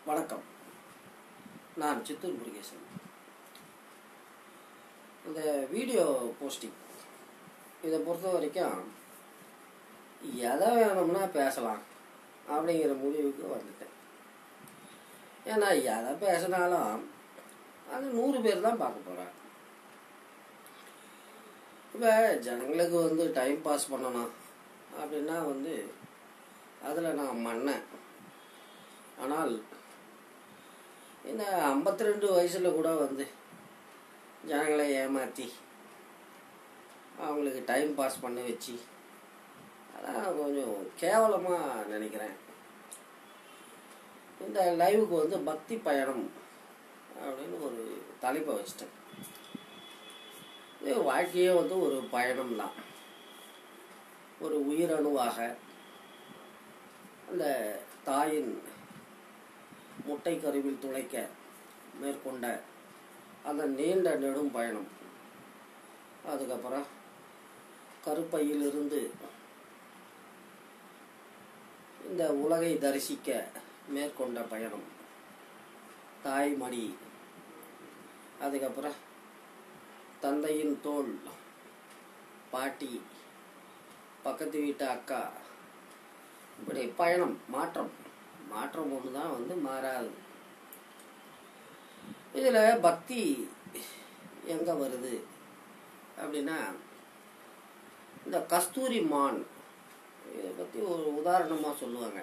வணக்கம் நான் சித்தூர் முருகேசன் இந்த வீடியோ போஸ்டிங் இதை பொறுத்த வரைக்கும் எதை வேணும்னா பேசலாம் அப்படிங்கிற முடிவுக்கு வந்துட்டேன் ஏன்னா எதை பேசினாலும் அது நூறு பேர் தான் பார்க்க போகிறாங்க இப்போ ஜனங்களுக்கு வந்து டைம் பாஸ் பண்ணணும் அப்படின்னா வந்து அதில் நான் மன்னன் ஆனால் இந்த ஐம்பத்தி ரெண்டு வயசில் கூட வந்து ஜனங்களை ஏமாற்றி அவங்களுக்கு டைம் பாஸ் பண்ண வச்சு அதான் கொஞ்சம் கேவலமாக நினைக்கிறேன் இந்த லைவுக்கு வந்து பக்தி பயணம் அப்படின்னு ஒரு தலைப்பை வச்சிட்டேன் இது வாழ்க்கையே வந்து ஒரு பயணம் தான் ஒரு உயிரணுவாக அந்த தாயின் முட்டை கருவில் துளைக்க மேற்கொண்ட அந்த நீண்ட நெடும் பயணம் அதுக்கப்புறம் கருப்பையிலிருந்து இந்த உலகை தரிசிக்க மேற்கொண்ட பயணம் தாய்மடி அதுக்கப்புறம் தந்தையின் தோல் பாட்டி பக்கத்து வீட்டு அக்கா இப்படி பயணம் மாற்றம் மாற்றம் ஒன்று தான் வந்து மாறாது இதில் பக்தி எங்கே வருது அப்படின்னா இந்த கஸ்தூரி மான் இதை பற்றி ஒரு உதாரணமாக சொல்லுவாங்க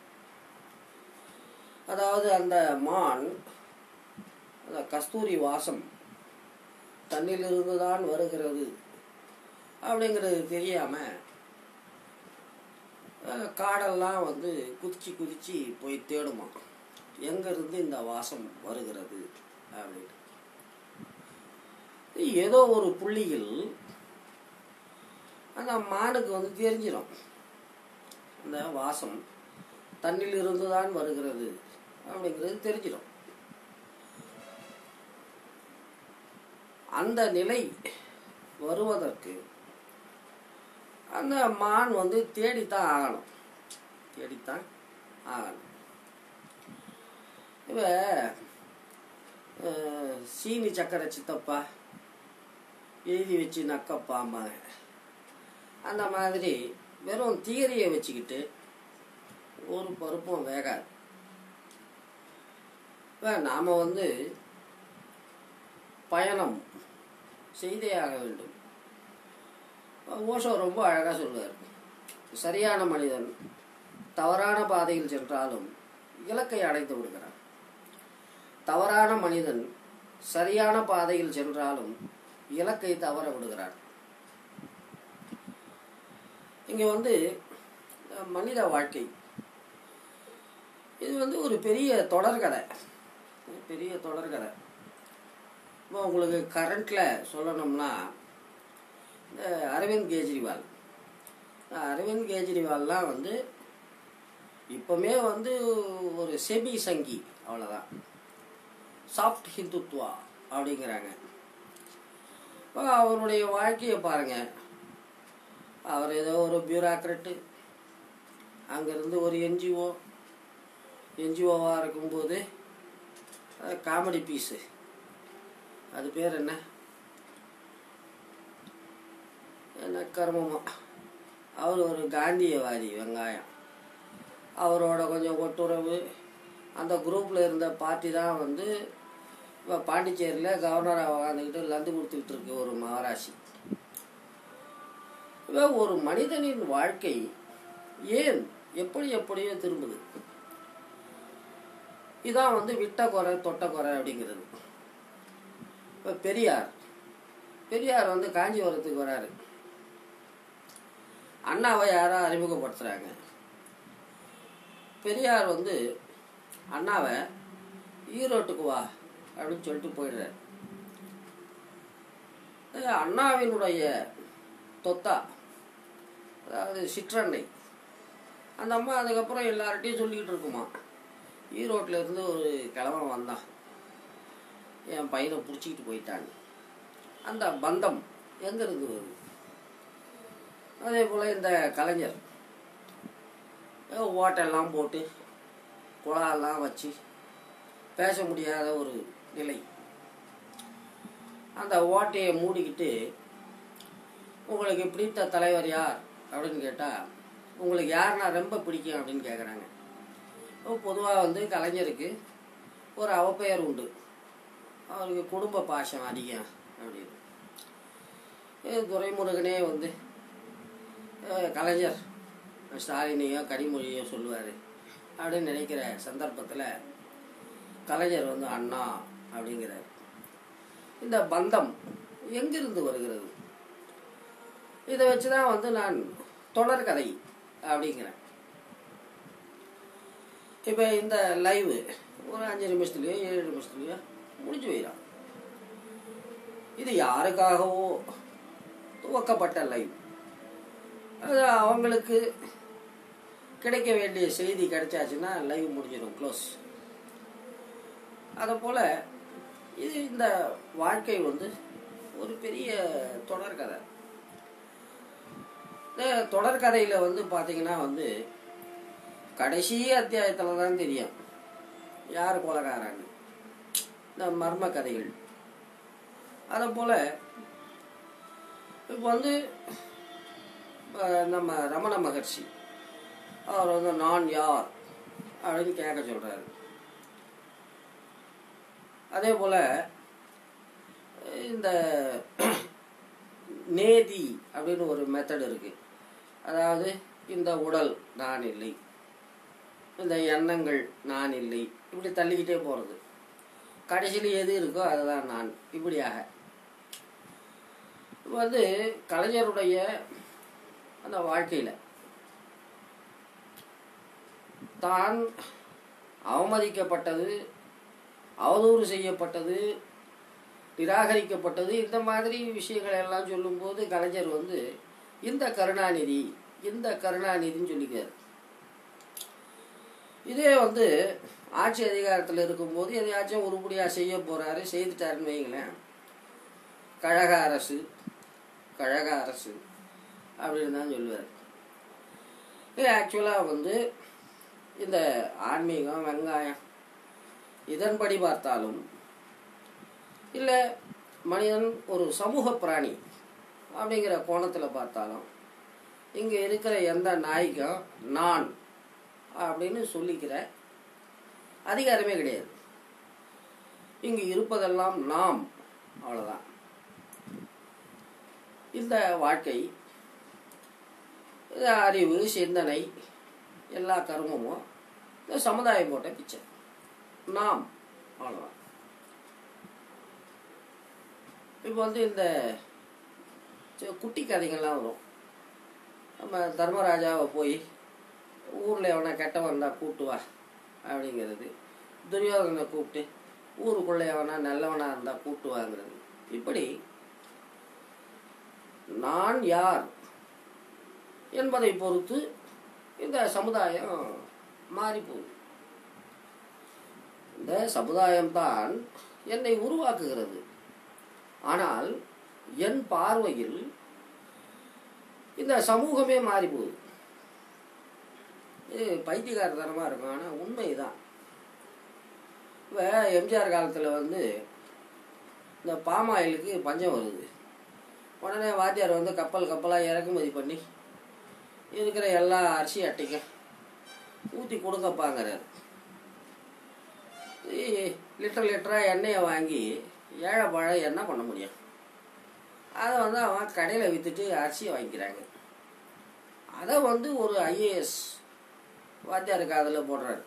அதாவது அந்த மான் அந்த கஸ்தூரி வாசம் தண்ணிலிருந்து தான் வருகிறது அப்படிங்கிறது தெரியாமல் காடெல்லாம் வந்து குதிச்சு குதிச்சு போய் தேடுமா எங்கேருந்து இந்த வாசம் வருகிறது அப்படின்னு ஏதோ ஒரு புள்ளியில் அந்த மானுக்கு வந்து தெரிஞ்சிடும் அந்த வாசம் தண்ணிலிருந்து தான் வருகிறது அப்படிங்கிறது தெரிஞ்சிடும் அந்த நிலை வருவதற்கு அந்த மான் வந்து தேடித்தான் ஆகணும் தேடித்தான் ஆகணும் இவ சீனி சக்கரை சித்தப்பா எழுதி வச்சு நக்கப்பாம்பாங்க அந்த மாதிரி வெறும் தீரையை வச்சுக்கிட்டு ஒரு பருப்பும் வேகாது இப்போ நாம் வந்து பயணம் செய்தே ஆக வேண்டும் ஓஷோ ரொம்ப அழகாக சொல்லுவார் சரியான மனிதன் தவறான பாதையில் சென்றாலும் இலக்கை அடைத்து விடுகிறான் தவறான மனிதன் சரியான பாதையில் சென்றாலும் இலக்கை தவற விடுகிறான் இங்கே வந்து மனித வாழ்க்கை இது வந்து ஒரு பெரிய தொடர்கதை பெரிய தொடர்கதை இப்போ உங்களுக்கு கரண்ட்டில் சொல்லணும்னா இந்த அரவிந்த் கெஜ்ரிவால் அரவிந்த் கெஜ்ரிவால்லாம் வந்து இப்போமே வந்து ஒரு செபி சங்கி அவ்வளோதான் சாஃப்ட் ஹிந்துத்வா அப்படிங்கிறாங்க இப்போ அவருடைய வாழ்க்கையை பாருங்கள் அவர் ஏதோ ஒரு பியூராக்ரட்டு அங்கேருந்து ஒரு என்ஜிஓ என்ஜிஓவாக இருக்கும்போது காமெடி பீஸு அது பேர் என்ன என்ன கர்மமோ அவர் ஒரு காந்தியவாதி வெங்காயம் அவரோட கொஞ்சம் ஒட்டுறவு அந்த குரூப்பில் இருந்த பார்ட்டி தான் வந்து இப்போ பாண்டிச்சேரியில் கவர்னராக உட்காந்துக்கிட்டு லந்து கொடுத்துக்கிட்டு இருக்கு ஒரு மகாராசி இப்போ ஒரு மனிதனின் வாழ்க்கை ஏன் எப்படி எப்படியோ திரும்புது இதான் வந்து விட்ட குறை தொட்ட குறை அப்படிங்கிறது இப்போ பெரியார் பெரியார் வந்து காஞ்சிபுரத்துக்கு வராரு அண்ணாவை யாரோ அறிமுகப்படுத்துகிறாங்க பெரியார் வந்து அண்ணாவை ஈரோட்டுக்கு வா அப்படின்னு சொல்லிட்டு போயிடுறாரு அண்ணாவினுடைய தொத்தா அதாவது சிற்றன்னை அந்த அம்மா அதுக்கப்புறம் எல்லார்ட்டையும் சொல்லிக்கிட்டு இருக்குமா ஈரோட்டில் இருந்து ஒரு கிழவன் வந்தான் என் பையனை பிடிச்சிக்கிட்டு போயிட்டாங்க அந்த பந்தம் எங்கேருந்து வருது அதே போல் இந்த கலைஞர் ஓட்டெல்லாம் போட்டு குழாலாம் வச்சு பேச முடியாத ஒரு நிலை அந்த ஓட்டையை மூடிக்கிட்டு உங்களுக்கு பிடித்த தலைவர் யார் அப்படின்னு கேட்டால் உங்களுக்கு யாருன்னா ரொம்ப பிடிக்கும் அப்படின்னு கேட்குறாங்க பொதுவாக வந்து கலைஞருக்கு ஒரு அவப்பெயர் உண்டு அவருக்கு குடும்ப பாசம் அதிகம் அப்படின்னு இது துரைமுருகனே வந்து அஹ், கலைஞர் ஸ்டாலினையோ கனிமொழியோ சொல்லுவார் அப்படின்னு நினைக்கிற சந்தர்ப்பத்தில் கலைஞர் வந்து அண்ணா அப்படிங்கிறார் இந்த பந்தம் எங்கிருந்து வருகிறது இதை வச்சு தான் வந்து நான் தொடர்கதை அப்படிங்கிறேன் இப்போ இந்த லைவு ஒரு அஞ்சு நிமிஷத்துலையோ ஏழு நிமிஷத்துலையோ முடிஞ்சு போயிடும் இது யாருக்காகவோ துவக்கப்பட்ட லைவ் அது அவங்களுக்கு கிடைக்க வேண்டிய செய்தி கிடைச்சாச்சுன்னா லைவ் முடிஞ்சிடும் க்ளோஸ் அதை போல் இது இந்த வாழ்க்கை வந்து ஒரு பெரிய தொடர்கதை இந்த தொடர்கதையில் வந்து பார்த்தீங்கன்னா வந்து கடைசி அத்தியாயத்தில் தான் தெரியும் யார் கொலகாரன்னு இந்த மர்ம கதைகள் அதை போல் இப்போ வந்து அஹ், நம்ம ரமண மகர்ஷி அவர் வந்து நான் யார் அப்படின்னு கேட்க சொல்கிறாரு அதே போல் இந்த நேதி அப்படின்னு ஒரு மெத்தட் இருக்குது அதாவது இந்த உடல் நான் இல்லை இந்த எண்ணங்கள் நான் இல்லை இப்படி தள்ளிக்கிட்டே போகிறது கடைசியில் எது இருக்கோ அதுதான் நான் இப்படியாக இப்ப வந்து கலைஞருடைய அந்த வாழ்க்கையில் தான் அவமதிக்கப்பட்டது அவதூறு செய்யப்பட்டது நிராகரிக்கப்பட்டது இந்த மாதிரி விஷயங்கள் எல்லாம் சொல்லும்போது கலைஞர் வந்து இந்த கருணாநிதி இந்த கருணாநிதின்னு சொல்லிக்கிறார் இதே வந்து ஆட்சி அதிகாரத்தில் இருக்கும்போது எதையாச்சும் உருப்படியாக செய்ய போகிறாரு செய்துட்டாருன்னு வைங்களேன் கழக அரசு கழக அரசு அப்படின்னு தான் சொல்லுவார் இது ஆக்சுவலாக வந்து இந்த ஆன்மீகம் வெங்காயம் இதன்படி பார்த்தாலும் இல்லை மனிதன் ஒரு சமூக பிராணி அப்படிங்கிற கோணத்தில் பார்த்தாலும் இங்கே இருக்கிற எந்த நாய்க்கும் நான் அப்படின்னு சொல்லிக்கிற அதிகாரமே கிடையாது இங்கு இருப்பதெல்லாம் நாம் அவ்வளோதான் இந்த வாழ்க்கை இது அறிவு சிந்தனை எல்லா கர்மமும் இந்த சமுதாயம் போட்ட பிச்சை நாம் அவ்வளோதான் இப்போ வந்து இந்த சி- குட்டி கதைகள்லாம் வரும் நம்ம தர்மராஜாவை போய் ஊரில் எவனா கெட்டவன் இருந்தால் கூட்டு வா அப்படிங்கிறது துரியோதனை கூப்பிட்டு ஊருக்குள்ளே எவனா நல்லவனாக இருந்தால் கூட்டு வாங்கிறது இப்படி நான் யார் என்பதை பொறுத்து இந்த சமுதாயம் மாறி போகுது இந்த சமுதாயம்தான் என்னை உருவாக்குகிறது ஆனால் என் பார்வையில் இந்த சமூகமே மாறி போகுது இது பைத்தியகாரத்தனமாக இருக்கும் ஆனால் உண்மைதான் இப்போ எம்ஜிஆர் காலத்தில் வந்து இந்த பாமாயிலுக்கு பஞ்சம் வருது உடனே வாத்தியார் வந்து கப்பல் கப்பலாக இறக்குமதி பண்ணி இருக்கிற எல்லா அரிசி அட்டைக்கும் ஊற்றி கொடுங்கப்பாங்கிறார் லிட்டர் லிட்டராக எண்ணெயை வாங்கி ஏழை பழம் என்ன பண்ண முடியும் அதை வந்து அவன் கடையில் விற்றுட்டு அரிசியை வாங்கிக்கிறாங்க அதை வந்து ஒரு ஐஏஎஸ் வாத்தியார் காதில் போடுறாரு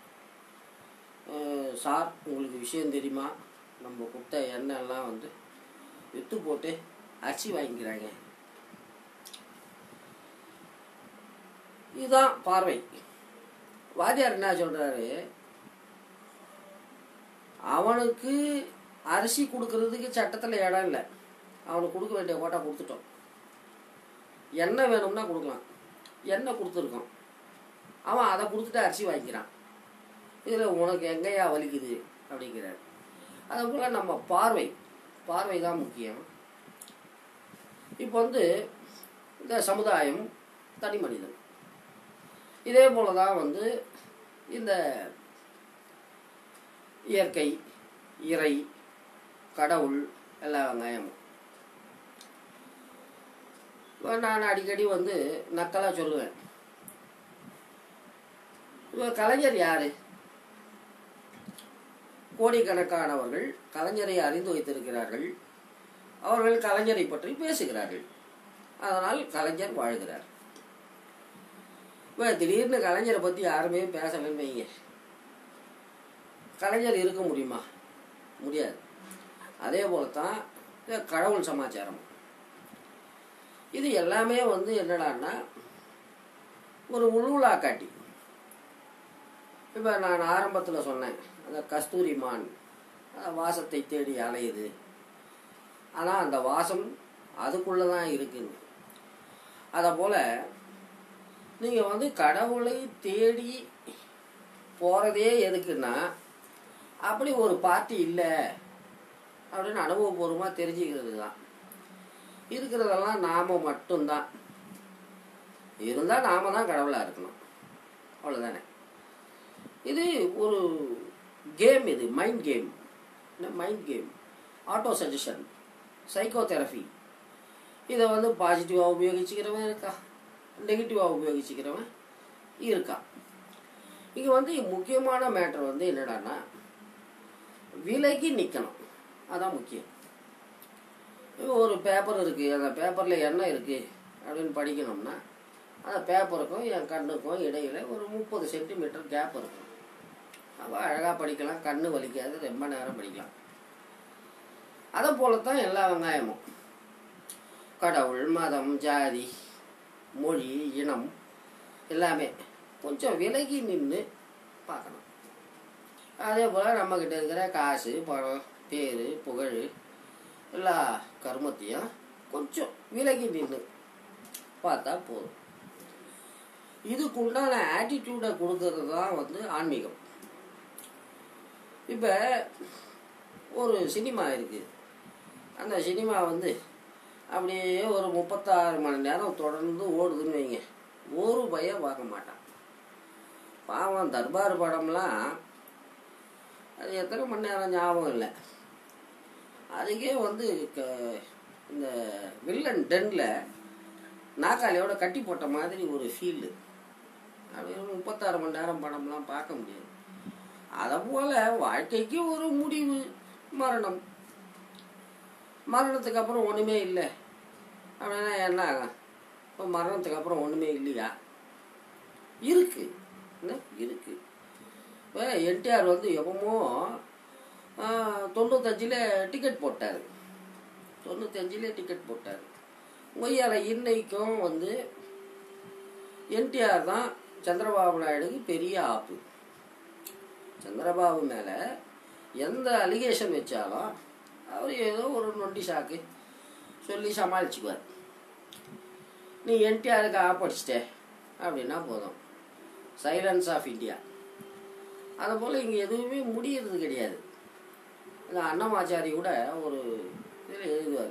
அஹ் சார் உங்களுக்கு விஷயம் தெரியுமா நம்ம கொடுத்த எண்ணெய் எல்லாம் வந்து விற்று போட்டு அரிசி வாங்கிக்கிறாங்க இதுதான் பார்வை வாத்தியார் என்ன சொல்றாரு அவனுக்கு அரிசி கொடுக்கறதுக்கு சட்டத்தில் இடம் இல்லை அவனுக்கு கொடுக்க வேண்டிய கோட்டா கொடுத்துட்டோம் எண்ணெய் வேணும்னா கொடுக்கலாம் எண்ணெய் கொடுத்துருக்கோம் அவன் அதை கொடுத்துட்டு அரிசி வாங்கிக்கிறான் இதில் உனக்கு எங்கேயா வலிக்குது அப்படிங்கிறார் அதே போல் நம்ம பார்வை பார்வை தான் முக்கியம் இப்போ வந்து இந்த சமுதாயம் தனி மனிதன் இதே போல தான் வந்து இந்த இயற்கை இறை கடவுள் எல்லா வெங்காயமும் இப்ப நான் அடிக்கடி வந்து நக்கலாக சொல்லுவேன் இப்போ கலைஞர் யாரு கோடிக்கணக்கானவர்கள் கலைஞரை அறிந்து வைத்திருக்கிறார்கள் அவர்கள் கலைஞரை பற்றி பேசுகிறார்கள் அதனால் கலைஞர் வாழ்கிறார் இப்போ திடீர்னு கலைஞரை பற்றி யாருமே பேசலன்னு வைங்க கலைஞர் இருக்க முடியுமா முடியாது அதே போல தான் இந்த கடவுள் சமாச்சாரம் இது எல்லாமே வந்து என்னடான்னா ஒரு உள்வுலா காட்டி இப்போ நான் ஆரம்பத்தில் சொன்னேன் அந்த கஸ்தூரி மான் அந்த வாசத்தை தேடி அலையுது ஆனால் அந்த வாசம் அதுக்குள்ளே தான் இருக்குன்னு அதை போல் நீங்கள் வந்து கடவுளை தேடி போகிறதே எதுக்குன்னா அப்படி ஒரு பார்ட்டி இல்லை அப்படின்னு அனுபவபூர்வமாக தெரிஞ்சுக்கிறது தான் இருக்கிறதெல்லாம் நாம் மட்டும்தான் இருந்தால் நாம தான் கடவுளாக இருக்கணும் அவ்வளோதானே இது ஒரு கேம் இது mind game mind game auto suggestion psycho therapy இதை வந்து பாசிட்டிவாக உபயோகிச்சுக்கிறவன் இருக்கா நெகட்டிவாக உபயோகிச்சுக்கிறவன் இருக்கா இங்கே வந்து முக்கியமான மேட்டர் வந்து என்னடான்னா விலகி நிற்கணும் அதான் முக்கியம் இப்போ ஒரு பேப்பர் இருக்குது அந்த பேப்பரில் என்ன இருக்குது அப்படின்னு படிக்கணும்னா அந்த பேப்பருக்கும் என் கண்ணுக்கும் இடையில ஒரு முப்பது சென்டிமீட்டர் கேப் இருக்கும் அப்போ அழகாக படிக்கலாம் கண்ணு வலிக்காது ரொம்ப நேரம் படிக்கலாம் அதை போலத்தான் எல்லா வெங்காயமும் கடவுள் மதம் ஜாதி மொழி இனம் எல்லாமே கொஞ்சம் விலகி நின்று பார்க்கணும் அதே போல் நம்மக்கிட்ட இருக்கிற காசு பணம் பேர் புகழ் எல்லா கர்மத்தையும் கொஞ்சம் விலகி நின்று பார்த்தா போதும் இதுக்குண்டான ஆட்டிடியூடை கொடுக்கறது தான் வந்து ஆன்மீகம் இப்போ ஒரு சினிமா இருக்குது அந்த சினிமா வந்து அப்படியே ஒரு முப்பத்தாறு மணி நேரம் தொடர்ந்து ஓடுதுன்னு வைங்க ஒரு பையன் பார்க்க மாட்டான் பாவம் தர்பார் படம்லாம் அது எத்தனை மணி நேரம் ஞாபகம் இல்லை அதுக்கே வந்து க- இந்த வில்லன் டென்ல நாக்காளியோட கட்டி போட்ட மாதிரி ஒரு ஃபீல்டு அப்படி ஒரு முப்பத்தாறு மணி நேரம் படம்லாம் பார்க்க முடியாது அதை போல வாழ்க்கைக்கு ஒரு முடிவு மரணம் மரணத்துக்கு அப்புறம் ஒன்றுமே இல்லை அப்படின்னா என்ன ஆகும் இப்போ மரணத்துக்கு அப்புறம் ஒன்றுமே இல்லையா இருக்கு என்ன இருக்கு இப்போ என்டிஆர் வந்து எப்பமோ தொண்ணூத்தஞ்சில் டிக்கெட் போட்டார் தொண்ணூத்தஞ்சில் டிக்கெட் போட்டார் மொய்யால இன்னைக்கும் வந்து என்டிஆர் தான் சந்திரபாபு நாயுடுக்கு பெரிய ஆப்பு சந்திரபாபு மேலே எந்த அலிகேஷன் வச்சாலும் அவர் ஏதோ ஒரு நொண்டி சாக்கு சொல்லி சமாளிச்சுக்குவார் நீ என்டிஆருக்கு ஆப் அடிச்சிட்டே அப்படின்னா போதும் சைலன்ஸ் ஆஃப் இந்தியா அதை போல் இங்கே எதுவுமே முடியறது கிடையாது இந்த அன்னமாச்சாரி கூட ஒரு இதில் எழுதுவார்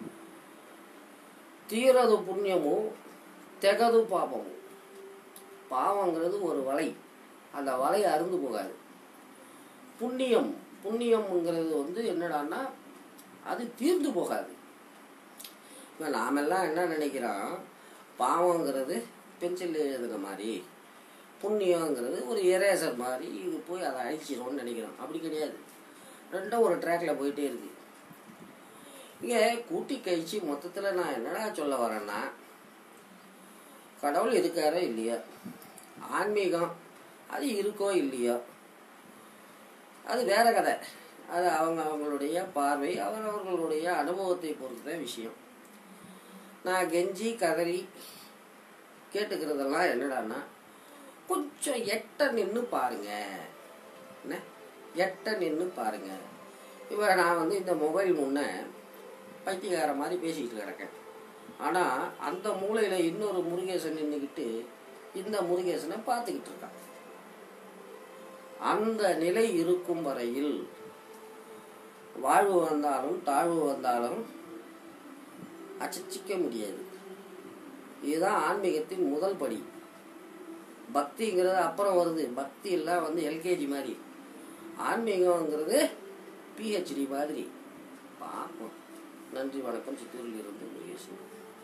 தீரது புண்ணியமும் தெகது பாபமும் பாவங்கிறது ஒரு வலை அந்த வலை அருந்து போகாது புண்ணியம் புண்ணியம்ங்கிறது வந்து என்னடான்னா அது தீர்ந்து போகாது இப்போ நாமெல்லாம் என்ன நினைக்கிறோம் பாவங்கிறது பென்சில் எழுதுன மாதிரி புண்ணியங்கிறது ஒரு எரேசர் மாதிரி இது போய் அதை அழிச்சிரும்னு நினைக்கிறோம் அப்படி கிடையாது ரெண்டும் ஒரு ட்ராக்ல போயிட்டே இருக்கு இங்கே கூட்டி கழிச்சு மொத்தத்தில் நான் என்னடா சொல்ல வரேன்னா கடவுள் இருக்காரோ இல்லையோ ஆன்மீகம் அது இருக்கோ இல்லையோ அது வேற கதை அது அவங்க அவங்களுடைய பார்வை அவர் அவர்களுடைய அனுபவத்தை பொறுத்த விஷயம் நான் கெஞ்சி கதறி கேட்டுக்கிறதெல்லாம் என்னடான்னா கொஞ்சம் எட்ட நின்று பாருங்க என்ன எட்ட நின்று பாருங்க இப்போ நான் வந்து இந்த மொபைல் முன்ன பைத்தியக்கார மாதிரி பேசிக்கிட்டு கிடக்கேன் ஆனால் அந்த மூலையில் இன்னொரு முருகேசன் நின்றுக்கிட்டு இந்த முருகேசனை பார்த்துக்கிட்டு இருக்கான் அந்த நிலை இருக்கும் வரையில் வாழ்வு வந்தாலும் தாழ்வு வந்தாலும் அச்சச்சிக்க முடியாது இதுதான் ஆன்மீகத்தின் முதல் படி பக்திங்கிறது அப்புறம் வருது பக்தி எல்லாம் வந்து எல்கேஜி மாதிரி ஆன்மீகங்கிறது பிஹெச்டி மாதிரி பார்ப்போம் நன்றி வணக்கம் சித்தூரில் இருந்து முருகேசன்